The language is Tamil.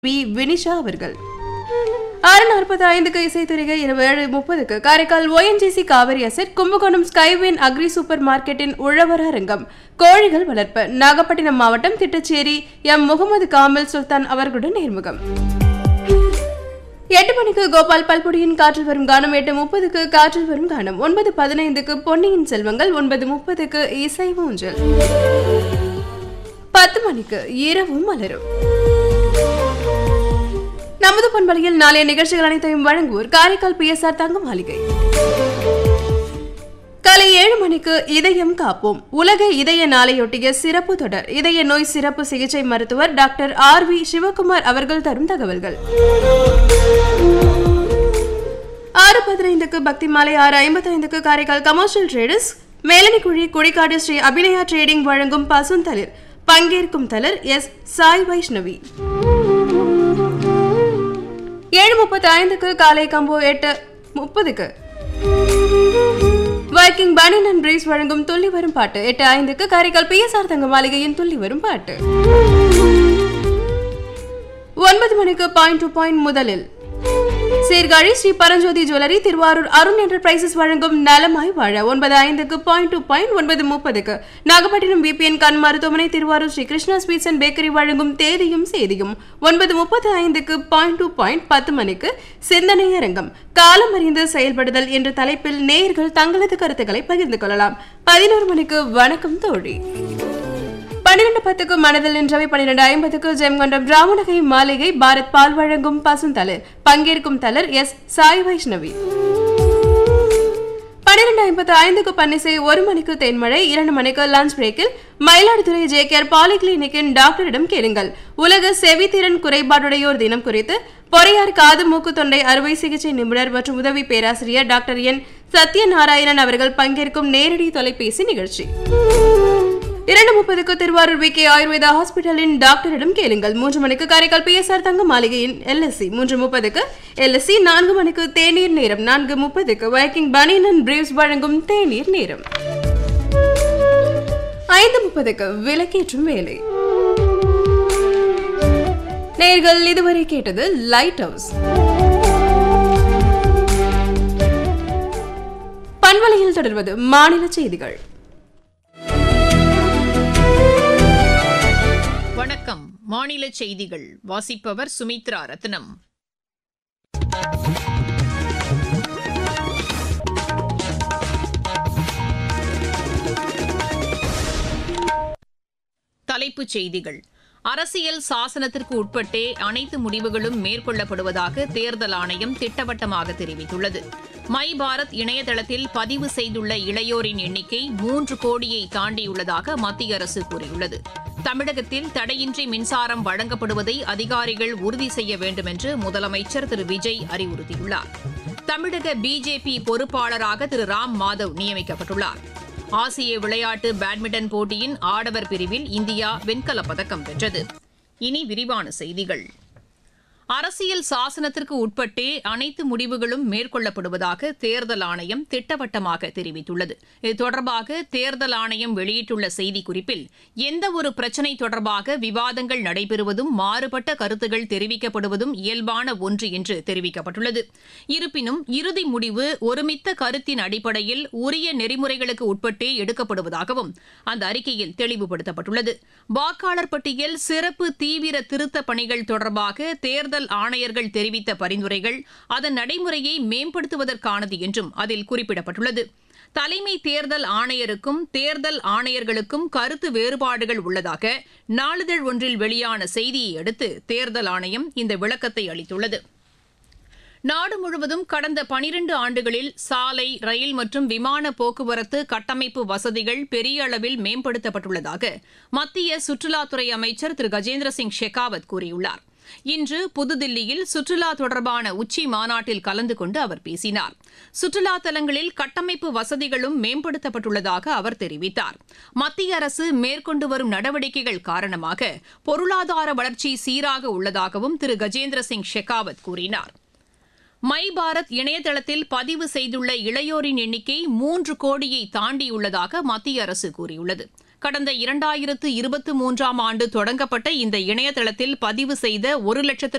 வி வினிஷா அவர்கள் ஆறு நாற்பத்தி ஐந்துக்கு இசைத்துறைகை இரவு ஏழு முப்பதுக்கு காரைக்கால் ஓஎன்ஜிசி காவிரி அசெட் கும்பகோணம் ஸ்கைவேன் அக்ரி சூப்பர் மார்க்கெட்டின் உழவர் அரங்கம் கோழிகள் வளர்ப்பு நாகப்பட்டினம் மாவட்டம் திட்டச்சேரி எம் முகமது காமில் சுல்தான் அவர்களுடன் நேர்முகம் எட்டு மணிக்கு கோபால் பல்பொடியின் காற்றில் வரும் கானம் எட்டு முப்பதுக்கு காற்றில் வரும் கானம் ஒன்பது பதினைந்துக்கு பொன்னியின் செல்வங்கள் ஒன்பது முப்பதுக்கு இசை ஊஞ்சல் பத்து மணிக்கு இரவும் மலரும் நமது பண்பலையில் நாளைய நிகழ்ச்சிகள் அனைத்தையும் வழங்குவோர் காரைக்கால் பிஎஸ்ஆர் தங்க மாளிகை காலை ஏழு மணிக்கு இதயம் காப்போம் உலக இதய நாளையொட்டிய சிறப்பு தொடர் இதய நோய் சிறப்பு சிகிச்சை மருத்துவர் டாக்டர் ஆர் வி சிவகுமார் அவர்கள் தரும் தகவல்கள் ஆறு பதினைந்துக்கு பக்தி மாலை ஆறு ஐம்பத்தைந்துக்கு Karaikal commercial traders Melanikuzhi Kudikkadu Sri Abhinaya trading வழங்கும் பசுந்தளிர் பங்கேற்கும் தலர் எஸ் சாய் வைஷ்ணவி ஏழு முப்பத்தி ஐந்துக்கு காலை கம்போ எட்டு முப்பதுக்கு வைக்கிங் பனின் அண்ட் பிரீஸ் வழங்கும் துள்ளி வரும் பாட்டு எட்டு ஐந்துக்கு காரைக்கால் பிஎஸ்ஆர் தங்க மாளிகையின் துள்ளி வரும் பாட்டு ஒன்பது மணிக்கு பாயிண்ட் டு பாயிண்ட் முதலில் சீர்காழி ஸ்ரீ பரஞ்சோதி ஜுவல்லரி திருவாரூர் அருண் என்டர்பிரைசஸ் வழங்கும் நலமாய் வாழ ஒன்பது ஐந்துக்கு பாயிண்ட் டு பாயிண்ட் ஒன்பது முப்பதுக்கு நாகப்பட்டினம் பிபிஎன் கண் மருத்துவமனை Thiruvarur Sri Krishna sweets and bakery வழங்கும் தேதியும் செய்தியும் ஒன்பது முப்பது ஐந்துக்கு பாயிண்ட் டு பாயிண்ட் பத்து மணிக்கு சிந்தனை அரங்கம் காலம் அறிந்து செயல்படுதல் என்ற தலைப்பில் நேயர்கள் தங்களது கருத்துக்களை பகிர்ந்து கொள்ளலாம் பதினோரு மணிக்கு வணக்கம் தோழி பன்னிரண்டு பத்துக்கு மனதில் நின்றவை பன்னிரண்டு ஐம்பதுக்கு ஜெயங்கொண்டம் ராமநகை மாளிகை பாரத் பால் வழங்கும் பசுந்தலர் பங்கேற்கும் தலர் எஸ் சாய் வைஷ்ணவி பன்னிரண்டு ஐம்பத்து ஐந்துக்கு பன்னிசை ஒரு மணிக்கு தேன்மழை இரண்டு மணிக்கு லஞ்ச் பிரேக்கில் மயிலாடுதுறை ஜே கேர் பாலிகிளினிக்கின் டாக்டரிடம் கேளுங்கள் உலக செவித்திறன் குறைபாடுடையோர் தினம் குறித்து பொறையார் காது மூக்கு தொண்டை அறுவை சிகிச்சை நிபுணர் மற்றும் உதவி பேராசிரியர் டாக்டர் என் சத்யநாராயணன் அவர்கள் பங்கேற்கும் நேரடி தொலைபேசி நிகழ்ச்சி இரண்டு முப்பதுக்கு திருவாரூர் வி கே ஆயுர்வேதா ஹாஸ்பிட்டலின் டாக்டரிடம் கேளுங்கள் மூன்று மணிக்கு காரைக்கால் பிஎஸ்ஆர் தங்க மாளிகையின் எல்எஸ்சி மூன்று முப்பதுக்கு எல்எஸ்சி நான்கு மணிக்கு தேநீர் நேரம் நான்கு முப்பதுக்கு வைக்கிங் பனியன் அண்ட் பிரீவ்ஸ் வழங்கும் தேநீர் நேரம் ஐந்து முப்பதுக்கு விலக்கேற்றும் வேலை நேர்கள் இதுவரை கேட்டது லைட் ஹவுஸ் பண்பலையில் தொடர்வது மாநில செய்திகள் வணக்கம் மாநில செய்திகள் வாசிப்பவர் சுமித்ரா ரத்னம் தலைப்புச் செய்திகள் அரசியல் சாசனத்திற்கு உட்பட்டே அனைத்து முடிவுகளும் மேற்கொள்ளப்படுவதாக தேர்தல் ஆணையம் திட்டவட்டமாக தெரிவித்துள்ளது மை பாரத் இணையதளத்தில் பதிவு செய்துள்ள இளையோரின் எண்ணிக்கை மூன்று கோடியை தாண்டியுள்ளதாக மத்திய அரசு கூறியுள்ளது தமிழகத்தில் தடையின்றி மின்சாரம் வழங்கப்படுவதை அதிகாரிகள் உறுதி செய்ய வேண்டும் என்று முதலமைச்சர் திரு விஜய் அறிவுறுத்தியுள்ளார் தமிழக பிஜேபி பொறுப்பாளராக திரு ராம் மாதவ் நியமிக்கப்பட்டுள்ளார் ஆசிய விளையாட்டு பேட்மிண்டன் போட்டியின் ஆடவர் பிரிவில் இந்தியா வெண்கலப் பதக்கம் வென்றது இனி விரிவான செய்திகள் அரசியல் சாசனத்திற்கு உட்பட்டே அனைத்து முடிவுகளும் மேற்கொள்ளப்படுவதாக தேர்தல் ஆணையம் திட்டவட்டமாக தெரிவித்துள்ளது இது தொடர்பாக தேர்தல் ஆணையம் வெளியிட்டுள்ள செய்திக்குறிப்பில் எந்த ஒரு பிரச்சினை தொடர்பாக விவாதங்கள் நடைபெறுவதும் மாறுபட்ட கருத்துகள் தெரிவிக்கப்படுவதும் இயல்பான ஒன்று என்று தெரிவிக்கப்பட்டுள்ளது இருப்பினும் இறுதி முடிவு ஒருமித்த கருத்தின் அடிப்படையில் உரிய நெறிமுறைகளுக்கு உட்பட்டே எடுக்கப்படுவதாகவும் அந்த அறிக்கையில் தெளிவுபடுத்தப்பட்டுள்ளது வாக்காளர் பட்டியல் சிறப்பு தீவிர திருத்த பணிகள் தொடர்பாக தேர்தல் ஆணையர்கள் தெரிவித்த பரிந்துரைகள் அதன் நடைமுறையை மேம்படுத்துவதற்கானது என்றும் அதில் குறிப்பிடப்பட்டுள்ளது தலைமை தேர்தல் ஆணையருக்கும் தேர்தல் ஆணையர்களுக்கும் கருத்து வேறுபாடுகள் உள்ளதாக நாளிதழ் ஒன்றில் வெளியான செய்தியை அடுத்து தேர்தல் ஆணையம் இந்த விளக்கத்தை அளித்துள்ளது நாடு முழுவதும் கடந்த பனிரண்டு ஆண்டுகளில் சாலை ரயில் மற்றும் விமான போக்குவரத்து கட்டமைப்பு வசதிகள் பெரிய அளவில் மேம்படுத்தப்பட்டுள்ளதாக மத்திய சுற்றுலாத்துறை அமைச்சர் திரு கஜேந்திர சிங் ஷெகாவத் கூறியுள்ளார் இன்று புதுதில்லியில் சுற்றுலா தொடர்பான உச்சி மாநாட்டில் கலந்து கொண்டு அவர் பேசினார் சுற்றுலா தலங்களில் கட்டமைப்பு வசதிகளும் மேம்படுத்தப்பட்டுள்ளதாக அவர் தெரிவித்தார் மத்திய அரசு மேற்கொண்டு வரும் நடவடிக்கைகள் காரணமாக பொருளாதார வளர்ச்சி சீராக உள்ளதாகவும் திரு கஜேந்திர சிங் ஷெகாவத் கூறினார் மை பாரத் இணையதளத்தில் பதிவு செய்துள்ள இளையோரின் எண்ணிக்கை மூன்று கோடியை தாண்டியுள்ளதாக மத்திய அரசு கூறியுள்ளது கடந்த இரண்டாயிரத்து இருபத்தி மூன்றாம் ஆண்டு தொடங்கப்பட்ட இந்த இணையதளத்தில் பதிவு செய்த ஒரு லட்சத்திற்கும்